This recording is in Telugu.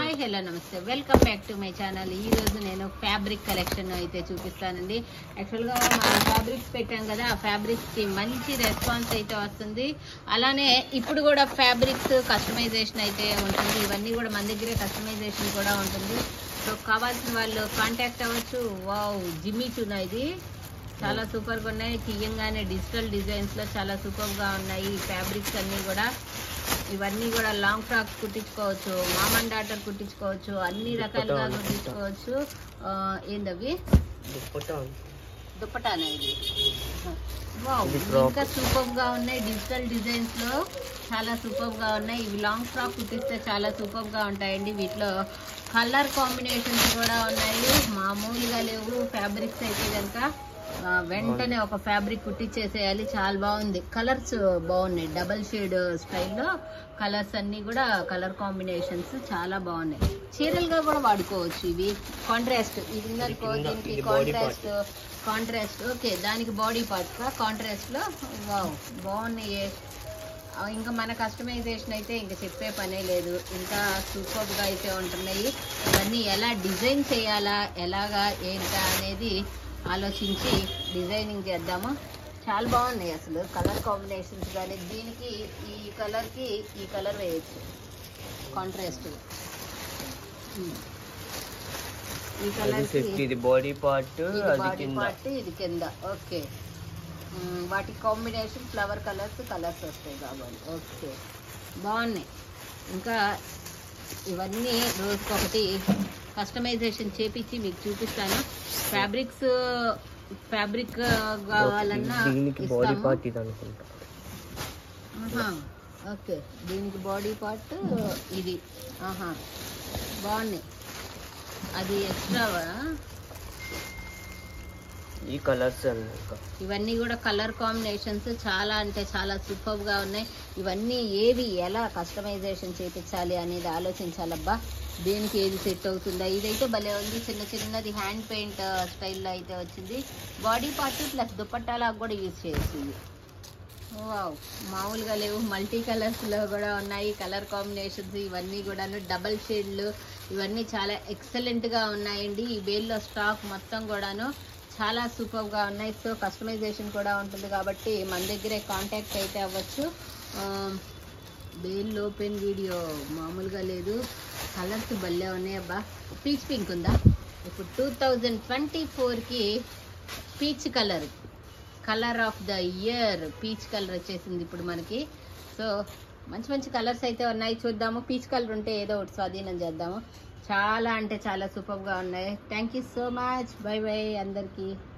హాయ్ హలో నమస్తే welcome back to my channel ఈ రోజు నేను ఫ్యాబ్రిక్ కలెక్షన్ అయితే చూపిస్తానండి యాక్చువల్గా మనం ఫ్యాబ్రిక్స్ పెట్టాం కదా ఆ ఫ్యాబ్రిక్స్ కి మంచి రెస్పాన్స్ అయితే వస్తుంది అలానే ఇప్పుడు కూడా ఫ్యాబ్రిక్స్ కస్టమైజేషన్ అయితే ఉంటుంది ఇవన్నీ కూడా మన దగ్గరే కస్టమైజేషన్ కూడా ఉంటుంది సో కావాల్సిన వాళ్ళు కాంటాక్ట్ అవ్వచ్చు వావ్ జిమ్మి చూనా ఇది చాలా సూపర్ గా ఉన్నాయి తీయంగానే డిజిటల్ డిజైన్స్ లో చాలా సూపర్ గా ఉన్నాయి ఈ ఫ్యాబ్రిక్స్ అన్ని కూడా ఇవన్నీ కూడా లాంగ్ ఫ్రాక్స్ కుట్టించుకోవచ్చు మామన్ డాటర్ కుట్టించుకోవచ్చు అన్ని రకాలుగా కుట్టించుకోవచ్చు ఆ, ఏందవి దుప్పటానే ఇది వావ్, ఇది frock. ఇంకా సూపర్ గా ఉన్నాయి డిజిటల్ డిజైన్స్ లో చాలా సూపర్ గా ఉన్నాయి ఇవి లాంగ్ ఫ్రాక్ కుట్టిస్తే చాలా సూపర్ గా ఉంటాయండి వీటిలో కలర్ కాంబినేషన్స్ కూడా ఉన్నాయి మామూలుగా లేవు ఫ్యాబ్రిక్స్ అయితే కనుక ఆ, వెంటనే ఒక ఫ్యాబ్రిక్ కుట్టించేసేయాలి చాలా బాగుంది కలర్స్ బాగున్నాయి డబల్ షేడ్ స్టైల్లో కలర్స్ అన్ని కూడా కలర్ కాంబినేషన్స్ చాలా బాగున్నాయి చీరలుగా కూడా వాడుకోవచ్చు ఇవి కాంట్రాస్ట్ ఇది ఉందనుకో కింద, దీనికి ఇది body part. Contrast contrast okay దానికి బాడీ పార్ట్ కాంట్రాస్ట్ లో వావ్ బాగున్నాయి ఆ, ఇంకా మన కస్టమైజేషన్ అయితే ఇంకా చెప్పే పనే లేదు ఇంకా సూపర్ గా అయితే ఉంటున్నాయి ఇవన్నీ ఎలా డిజైన్ చేయాలా ఎలాగా ఏంటా అనేది ఆలోచించి డిజైనింగ్ చేద్దాము చాలా బాగున్నాయి అసలు కలర్ కాంబినేషన్స్ కానీ దీనికి ఈ కలర్ కి ఈ కలర్ వేయచ్చు కాంట్రాస్ట్ ఈ కలర్ అది ఫిఫ్టీ ఇది బాడీ పార్ట్ ఇది అది బాడీ కింద పార్ట్ ఇది కింద ఓకే మ్మ్, వాటి కాంబినేషన్ ఫ్లవర్ కలర్స్ కలర్స్ వస్తాయి కాబట్టి ఓకే బాగున్నాయి ఇంకా ఇవన్నీ రోజుకొకటి కస్టమైజేషన్ చేపించి మీకు చూపిస్తాను ఫ్యాబ్రిక్స్ ఫ్యాబ్రిక్ కావాలన్నా దీనికి బాడీ ఇస్తాము. పార్ట్ ఇది అనుకుంటా ఆహా, ఓకే దీనికి బాడీ పార్ట్ ఇది ఆహా బాగున్నాయి అది ఎక్స్ట్రావా ఈ కలర్స్ అన్ని ఇంకా ఇవన్నీ కూడా కలర్ కాంబినేషన్స్ చాలా అంటే చాలా సూపర్ గా ఉన్నాయి ఇవన్నీ ఏవి ఎలా కస్టమైజేషన్ చేపించాలి అనేది ఆలోచించాలబ్బా దేనికి ఏది సెట్ అవుతుందా ఇదైతే భలే ఉంది చిన్న చిన్నది హ్యాండ్ పెయింట్ స్టైల్లో అయితే వచ్చింది బాడీ పార్ట్ ప్లస్ దుపట్టాలకు కూడా యూజ్ చేయొచ్చు ఇది వావ్ మామూలుగా లేవు మల్టీ కలర్స్ లో కూడా ఉన్నాయి కలర్ కాంబినేషన్స్ ఇవన్నీ కూడాను డబల్ షేడ్లు ఇవన్నీ చాలా ఎక్సలెంట్ గా ఉన్నాయండి ఈ బేల్లో స్టాక్ మొత్తం కూడాను చాలా సూపర్ గా ఉన్నాయి సో కస్టమైజేషన్ కూడా ఉంటుంది కాబట్టి మన దగ్గరే కాంటాక్ట్ అయితే అవ్వచ్చు బేల్ ఓపెన్ వీడియో మామూలుగా లేదు కలర్స్ భలే ఉన్నాయి అబ్బా పీచ్ పింక్ ఉందా ఇప్పుడు టూ థౌజండ్ ట్వంటీ ఫోర్కి peach colour colour of the year peach colour వచ్చేసింది ఇప్పుడు మనకి సో మంచి మంచి కలర్స్ అయితే ఉన్నాయి చూద్దాము పీచ్ కలర్ ఉంటే ఏదో ఒకటి స్వాధీనం చేద్దాము చాలా అంటే చాలా సూపర్గా ఉన్నాయి thank you so much bye bye అందరికీ